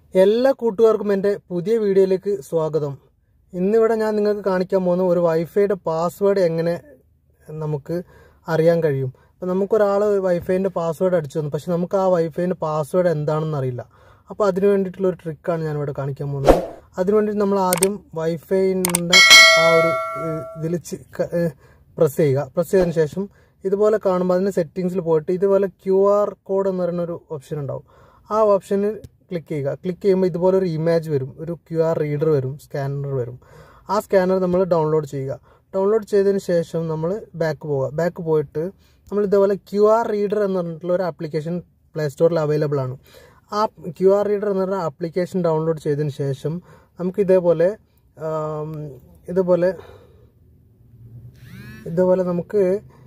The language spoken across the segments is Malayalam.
എല്ലാ കൂട്ടുകാർക്കും എൻ്റെ പുതിയ വീഡിയോയിലേക്ക് സ്വാഗതം ഇന്നിവിടെ ഞാൻ നിങ്ങൾക്ക് കാണിക്കാൻ പോകുന്ന ഒരു വൈഫൈയുടെ പാസ്വേഡ് എങ്ങനെ നമുക്ക് അറിയാൻ കഴിയും അപ്പം നമുക്കൊരാൾ വൈഫൈൻ്റെ പാസ്വേഡ് അടിച്ചു തന്നു പക്ഷെ നമുക്ക് ആ വൈഫൈൻ്റെ പാസ്വേഡ് എന്താണെന്ന് അറിയില്ല അപ്പോൾ അതിന് വേണ്ടിയിട്ടുള്ള ഒരു ട്രിക്കാണ് ഞാനിവിടെ കാണിക്കാൻ പോകുന്നത് അതിന് വേണ്ടിയിട്ട് നമ്മൾ ആദ്യം വൈഫൈൻ്റെ ആ ഒരു ഇതിൽ പ്രസ് ചെയ്യുക പ്രസ് ചെയ്തതിന് ശേഷം ഇതുപോലെ കാണുമ്പോൾ അതിന് സെറ്റിങ്സിൽ പോയിട്ട് ഇതുപോലെ ക്യു ആർ കോഡ് എന്ന് പറയുന്ന ഒരു ഓപ്ഷൻ ഉണ്ടാവും ആ ഓപ്ഷനിൽ ക്ലിക്ക് ചെയ്യുക ക്ലിക്ക് ചെയ്യുമ്പോൾ ഇതുപോലെ ഒരു ഇമേജ് വരും ഒരു ക്യു ആർ റീഡർ വരും സ്കാനർ വരും ആ സ്കാനർ നമ്മൾ ഡൗൺലോഡ് ചെയ്യുക ഡൗൺലോഡ് ചെയ്തതിന് ശേഷം നമ്മൾ ബാക്ക് പോവുക ബാക്ക് പോയിട്ട് നമ്മൾ ഇതേപോലെ ക്യു ആർ റീഡർ എന്ന് പറഞ്ഞിട്ടുള്ള ഒരു ആപ്ലിക്കേഷൻ പ്ലേ സ്റ്റോറിൽ അവൈലബിൾ ആണ് ആ ക്യു ആർ റീഡർ എന്ന് പറഞ്ഞ ആപ്ലിക്കേഷൻ ഡൗൺലോഡ് ചെയ്തതിന് ശേഷം നമുക്ക് ഇതേപോലെ ആം, ഇതുപോലെ ഇതുപോലെ നമുക്ക്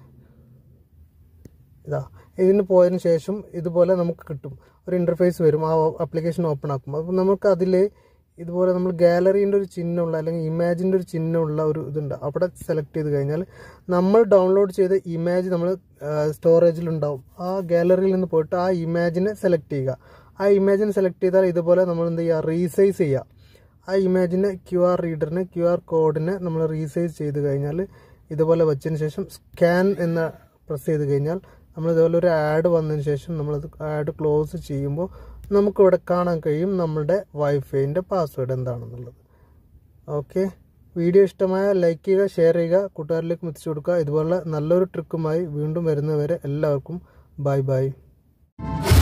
ഇതാ ഇതിന് പോയതിന് ശേഷം ഇതുപോലെ നമുക്ക് കിട്ടും ഒരു ഇൻ്റർഫേസ് വരും ആ ആപ്ലിക്കേഷൻ ഓപ്പൺ ആക്കും അപ്പോൾ നമുക്ക് അതിൽ ഇതുപോലെ നമ്മൾ ഗാലറീൻ്റെ ഒരു ചിഹ്നമുള്ള അല്ലെങ്കിൽ ഇമേജിൻ്റെ ഒരു ചിഹ്നമുള്ള ഒരു ഇതുണ്ട് അവിടെ സെലക്ട് ചെയ്ത് കഴിഞ്ഞാൽ നമ്മൾ ഡൗൺലോഡ് ചെയ്ത ഇമേജ് നമ്മൾ സ്റ്റോറേജിലുണ്ടാവും ആ ഗാലറിയിൽ നിന്ന് പോയിട്ട് ആ ഇമേജിനെ സെലക്ട് ചെയ്യുക ആ ഇമേജിനെ സെലക്ട് ചെയ്താൽ ഇതുപോലെ നമ്മൾ എന്ത് ചെയ്യുക റീസൈസ് ചെയ്യുക ആ ഇമേജിനെ ക്യു ആർ റീഡറിനെ ക്യു ആർ കോഡിനെ നമ്മൾ റീസൈസ് ചെയ്ത് കഴിഞ്ഞാൽ ഇതുപോലെ വെച്ചതിന് ശേഷം സ്കാൻ എന്ന പ്രസ് ചെയ്ത് കഴിഞ്ഞാൽ നമ്മൾ ഇതുപോലെ ഒരു ആഡ് വന്നതിന് ശേഷം നമ്മളത് ആഡ് ക്ലോസ് ചെയ്യുമ്പോൾ നമുക്കിവിടെ കാണാൻ കഴിയും നമ്മുടെ വൈഫൈൻ്റെ പാസ്വേഡ് എന്താണെന്നുള്ളത് ഓക്കെ വീഡിയോ ഇഷ്ടമായ ലൈക്ക് ചെയ്യുക ഷെയർ ചെയ്യുക കൂട്ടുകാരിലേക്ക് എത്തിച്ചു കൊടുക്കുക ഇതുപോലെ നല്ലൊരു ട്രിക്കുമായി വീണ്ടും വരുന്നവരെ എല്ലാവർക്കും ബൈ ബൈ